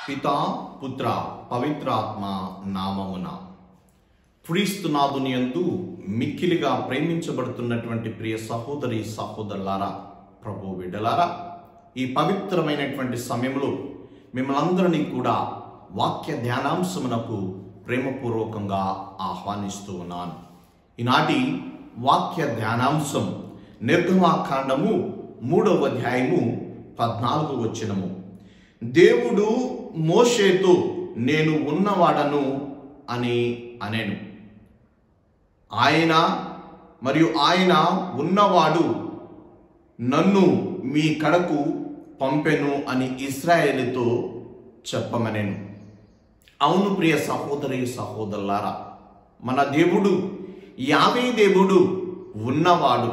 పితా పుత్ర పవిత్రాత్మ నామమున క్రీస్తునాథుని యందు మిక్కిలిగా ప్రేమించబడుతున్నటువంటి ప్రియ సహోదరి సహోదరులారా ప్రభు బిడ్డలారా ఈ పవిత్రమైనటువంటి సమయంలో మిమ్మల్ని అందరినీ కూడా వాక్య ధ్యానాంశమునకు ప్రేమపూర్వకంగా ఆహ్వానిస్తూ ఉన్నాను ఈనాటి వాక్య ధ్యానాంశం నిర్గమాకాండము మూడవ అధ్యాయము పద్నాలుగు వచనము దేవుడు మోషేతో నేను ఉన్నవాడను అని అనేను ఆయన మరియు ఆయన ఉన్నవాడు నన్ను మీ కడకు పంపెను అని ఇస్రాయేలుతో చెప్పమనేను అవును ప్రియ సహోదరి సహోదరులారా మన దేవుడు యావే దేవుడు ఉన్నవాడు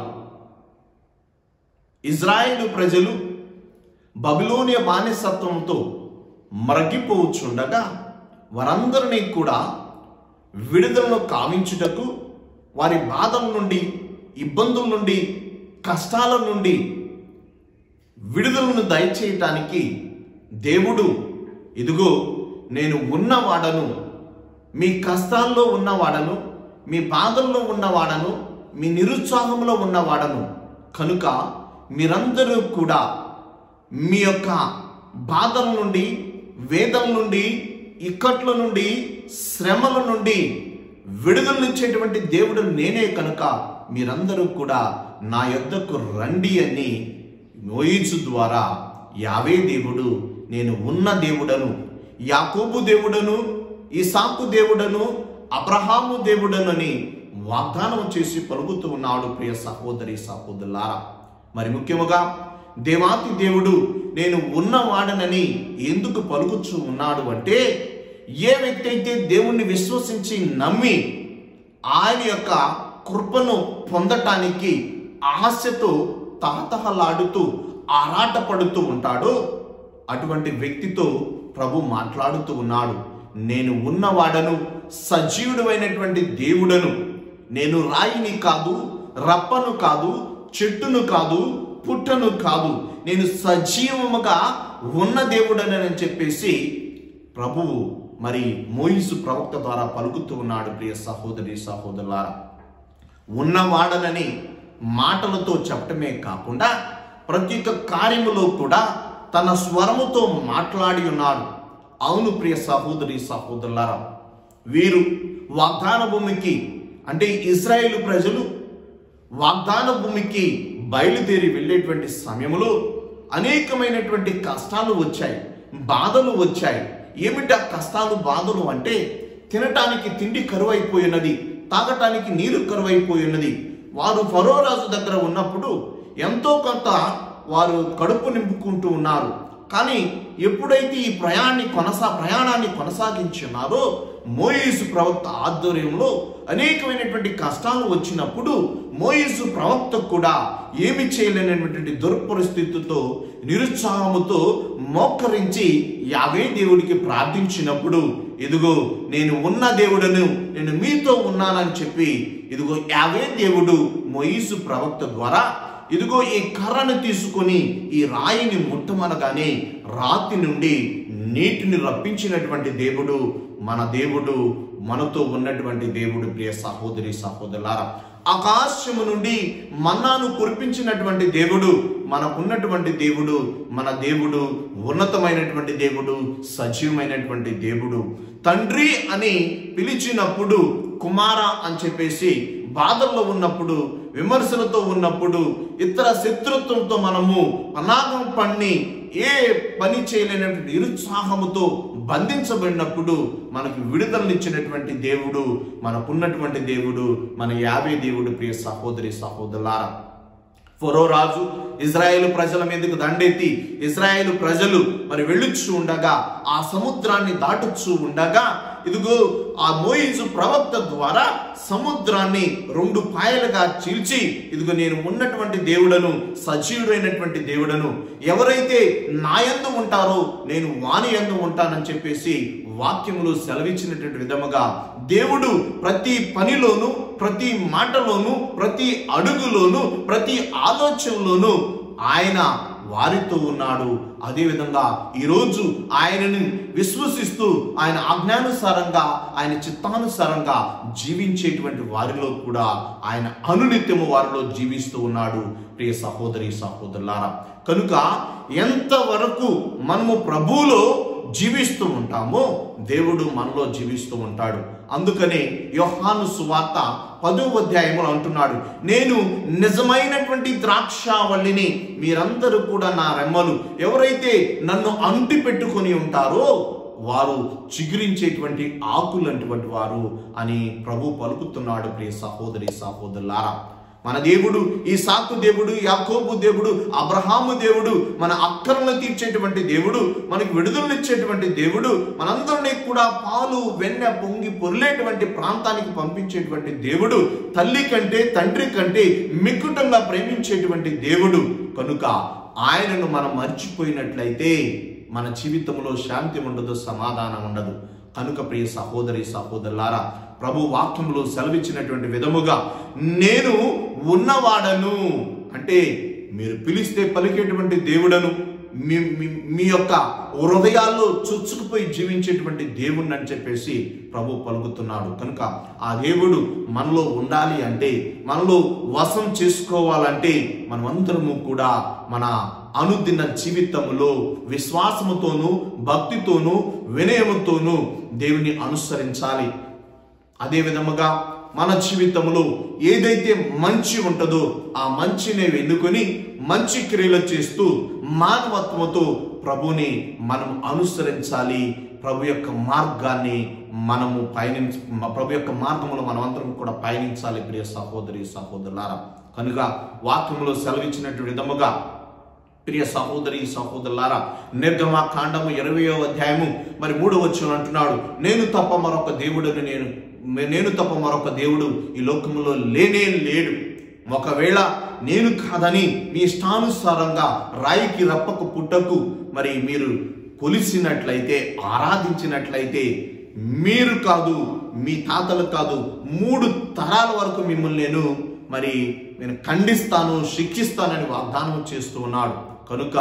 ఇజ్రాయేలు ప్రజలు బబిలోనియ బానిసత్వంతో మరగిపోవచ్చుండగా వారందరినీ కూడా విడుదలను కావించుటకు వారి బాధల నుండి ఇబ్బందుల నుండి కష్టాల నుండి విడుదలను దయచేయటానికి దేవుడు ఇదిగో నేను ఉన్నవాడను మీ కష్టాల్లో ఉన్నవాడను మీ బాధల్లో ఉన్నవాడను మీ నిరుత్సాహంలో ఉన్నవాడను కనుక మీరందరూ కూడా మీ యొక్క బాధల నుండి వేదల నుండి ఇక్కట్ల నుండి శ్రమల నుండి విడుదలనిచ్చేటువంటి దేవుడు నేనే కనుక మీరందరూ కూడా నా యొద్దకు రండి అని మోయిచు ద్వారా యావే దేవుడు నేను ఉన్న దేవుడను యాకోబు దేవుడను ఈసాకు దేవుడను అబ్రహాము దేవుడనని వాగ్దానం చేసి పలుకుతూ ఉన్నాడు ప్రియ సహోదరి సహోదరులారా మరి ముఖ్యముగా దేవాతి దేవుడు నేను ఉన్నవాడనని ఎందుకు పలుకుచూ ఉన్నాడు అంటే ఏ వ్యక్తి అయితే దేవుణ్ణి విశ్వసించి నమ్మి ఆయన యొక్క కృపను పొందటానికి ఆశతో తహతహలాడుతూ ఆరాటపడుతూ ఉంటాడో అటువంటి వ్యక్తితో ప్రభు మాట్లాడుతూ ఉన్నాడు నేను ఉన్నవాడను సజీవుడైనటువంటి దేవుడను నేను రాయిని కాదు రప్పను కాదు చెట్టును కాదు పుట్టను కాదు నేను సజీవముగా ఉన్న దేవుడనని చెప్పేసి ప్రభువు మరి మోయిసు ప్రవక్త ద్వారా పలుకుతూ ఉన్నాడు ప్రియ సహోదరి సహోదరులారా ఉన్నవాడనని మాటలతో చెప్పటమే కాకుండా ప్రతి ఒక్క కార్యములో కూడా తన స్వరముతో మాట్లాడి ఉన్నాడు అవును ప్రియ సహోదరి సహోదరులారా వీరు వాగ్దాన భూమికి అంటే ఇజ్రాయేల్ ప్రజలు వాగ్దాన భూమికి బయలుదేరి వెళ్ళేటువంటి సమయంలో అనేకమైనటువంటి కష్టాలు వచ్చాయి బాధలు వచ్చాయి ఏమిటి ఆ కష్టాలు బాధలు అంటే తినటానికి తిండి కరువైపోయినది తాగటానికి నీరు కరువైపోయినది వారు ఫరోరాజు దగ్గర ఉన్నప్పుడు ఎంతో కొంత వారు కడుపు నింపుకుంటూ ఉన్నారు కానీ ఎప్పుడైతే ఈ ప్రయాణాన్ని కొనసా ప్రయాణాన్ని కొనసాగించున్నారో మోయిసు ప్రవక్త ఆధ్వర్యంలో అనేకమైనటువంటి కష్టాలు వచ్చినప్పుడు మోయిసు ప్రవక్త కూడా ఏమి చేయలేనటువంటి దుర్పరిస్థితితో నిరుత్సాహముతో మోకరించి యావే దేవుడికి ప్రార్థించినప్పుడు ఇదిగో నేను ఉన్న దేవుడను నేను మీతో ఉన్నానని చెప్పి ఇదిగో యావే దేవుడు మొయిసు ప్రవక్త ద్వారా ఇదిగో ఈ కర్రను తీసుకొని ఈ రాయిని ముట్టమనగానే రాతి నుండి నీటిని రప్పించినటువంటి దేవుడు మన దేవుడు మనతో ఉన్నటువంటి దేవుడు ప్రియ సహోదరి సహోదరులారా ఆకాశము నుండి మన్నాను కురిపించినటువంటి దేవుడు మనకున్నటువంటి దేవుడు మన దేవుడు ఉన్నతమైనటువంటి దేవుడు సజీవమైనటువంటి దేవుడు తండ్రి అని పిలిచినప్పుడు కుమార అని చెప్పేసి బాధల్లో ఉన్నప్పుడు విమర్శలతో ఉన్నప్పుడు ఇతర శత్రుత్వంతో మనము అనాగం పన్ని ఏ పని చేయలేనటువంటి నిరుత్సాహముతో బంధించబడినప్పుడు మనకు విడుదలనిచ్చినటువంటి దేవుడు మనకున్నటువంటి దేవుడు మన యాభై దేవుడు ప్రియ సహోదరి సహోదరులారా ఫరో రాజు ఇజ్రాయేల్ ప్రజల మీదకు దండెత్తి ఇజ్రాయేల్ ప్రజలు మరి వెళ్ళుచు ఉండగా ఆ సముద్రాన్ని దాటుచు ఉండగా ఇదిగో ఆ మోయిజు ప్రవక్త ద్వారా సముద్రాన్ని రెండు పాయలుగా చీల్చి ఇదిగో నేను ఉన్నటువంటి దేవుడను సజీవుడైనటువంటి దేవుడను ఎవరైతే నాయందు ఉంటారో నేను వాని యందు ఉంటానని చెప్పేసి వాక్యములు సెలవిచ్చినటువంటి విధముగా దేవుడు ప్రతి పనిలోను ప్రతి మాటలోను ప్రతి అడుగులోను ప్రతి ఆలోచనలోను ఆయన వారితో ఉన్నాడు అదేవిధంగా ఈరోజు ఆయనని విశ్వసిస్తూ ఆయన ఆజ్ఞానుసారంగా ఆయన చిత్తానుసారంగా జీవించేటువంటి వారిలో కూడా ఆయన అనునిత్యము వారిలో జీవిస్తూ ఉన్నాడు ప్రియ సహోదరి సహోదరులారా కనుక ఎంతవరకు మనము ప్రభువులో జీవిస్తూ ఉంటామో దేవుడు మనలో జీవిస్తూ ఉంటాడు అందుకనే యోహాను సువార్త పదో అధ్యాయములు అంటున్నాడు నేను నిజమైనటువంటి ద్రాక్షావల్లిని మీరందరూ కూడా నా రెమ్మలు ఎవరైతే నన్ను అంటి పెట్టుకొని ఉంటారో వారు చిగురించేటువంటి ఆకులంటువంటి వారు అని ప్రభు పలుకుతున్నాడు ప్రియ సహోదరి సహోదరులారా మన దేవుడు ఈ సాకు దేవుడు యాకోబు దేవుడు అబ్రహాము దేవుడు మన అక్కరలను తీర్చేటువంటి దేవుడు మనకి విడుదలనిచ్చేటువంటి దేవుడు మనందరినీ కూడా పాలు వెన్న పొంగి పొర్లేటువంటి ప్రాంతానికి పంపించేటువంటి దేవుడు తల్లి కంటే తండ్రి కంటే మిక్కుటంగా ప్రేమించేటువంటి దేవుడు కనుక ఆయనను మనం మర్చిపోయినట్లయితే మన జీవితంలో శాంతి ఉండదు సమాధానం ఉండదు కనుక ప్రియ సహోదరి సహోదరులారా ప్రభు వాక్యంలో సెలవిచ్చినటువంటి విధముగా నేను ఉన్నవాడను అంటే మీరు పిలిస్తే పలికేటువంటి దేవుడను మీ మీ- మీ యొక్క హృదయాల్లో చొచ్చుకుపోయి జీవించేటువంటి దేవుణ్ణి అని చెప్పేసి ప్రభు పలుకుతున్నాడు కనుక ఆ దేవుడు మనలో ఉండాలి అంటే మనలో వశం చేసుకోవాలంటే మనమందరము కూడా మన అనుదిన జీవితంలో విశ్వాసముతోనూ భక్తితోనూ వినయముతోనూ దేవుని అనుసరించాలి అదే విధముగా మన జీవితంలో ఏదైతే మంచి ఉంటుందో ఆ మంచిని ఎన్నుకొని మంచి క్రియలు చేస్తూ మానవత్వంతో ప్రభుని మనం అనుసరించాలి ప్రభు యొక్క మార్గాన్ని మనము పయనించ ప్రభు యొక్క మార్గంలో మనమందరం కూడా పయనించాలి ప్రియ సహోదరి సహోదరులారా కనుక వాక్యంలో సెలవిచ్చినట్టు విధముగా ప్రియ సహోదరి సహోదరులారా నిర్గమ కాండము ఇరవయో అధ్యాయము మరి మూడో వచ్చిన అంటున్నాడు నేను తప్ప మరొక దేవుడుని నేను నేను తప్ప మరొక దేవుడు ఈ లోకములో లేనే లేడు ఒకవేళ నేను కాదని మీ ఇష్టానుసారంగా రాయికి రప్పకు పుట్టకు మరి మీరు కొలిసినట్లయితే ఆరాధించినట్లయితే మీరు కాదు మీ తాతలు కాదు మూడు తరాల వరకు మిమ్మల్ని నేను మరి నేను ఖండిస్తాను శిక్షిస్తానని వాగ్దానం చేస్తూ ఉన్నాడు కనుక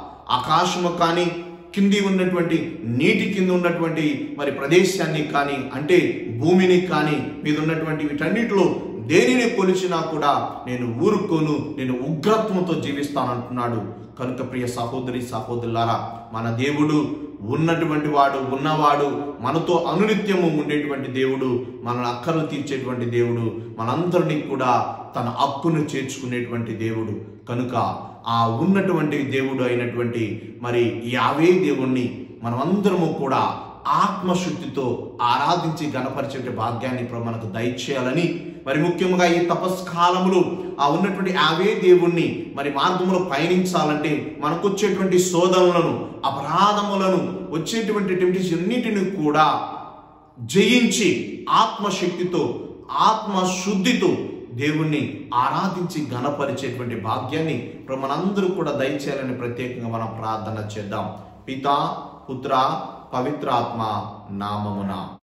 ఆకాశము కానీ కింది ఉన్నటువంటి నీటి కింద ఉన్నటువంటి మరి ప్రదేశాన్ని కానీ అంటే భూమిని కానీ మీద ఉన్నటువంటి వీటన్నిటిలో దేనిని కొలిచినా కూడా నేను ఊరుకోను నేను ఉగ్రత్వంతో జీవిస్తాను అంటున్నాడు కనుక ప్రియ సహోదరి సహోదరులారా మన దేవుడు ఉన్నటువంటి వాడు ఉన్నవాడు మనతో అనునిత్యము ఉండేటువంటి దేవుడు మన అక్కర్లు తీర్చేటువంటి దేవుడు మనందరినీ కూడా తన హక్కును చేర్చుకునేటువంటి దేవుడు కనుక ఆ ఉన్నటువంటి దేవుడు అయినటువంటి మరి యావే దేవుణ్ణి మనమందరము కూడా ఆత్మశుద్ధితో ఆరాధించి గణపరిచే భాగ్యాన్ని ప్రభు మనకు దయచేయాలని మరి ముఖ్యంగా ఈ తపస్కాలములు ఆ ఉన్నటువంటి ఆవే దేవుణ్ణి మరి మార్గంలో పయనించాలంటే మనకు వచ్చేటువంటి శోధనలను అపరాధములను వచ్చేటువంటి టెంప్టేషన్ అన్నిటిని కూడా జయించి ఆత్మశక్తితో ఆత్మశుద్ధితో దేవుణ్ణి ఆరాధించి గణపరిచేటువంటి భాగ్యాన్ని ఇప్పుడు మనందరూ కూడా దయచేయాలని ప్రత్యేకంగా మనం ప్రార్థన చేద్దాం పితా పుత్ర పవిత్రాత్మ నామమున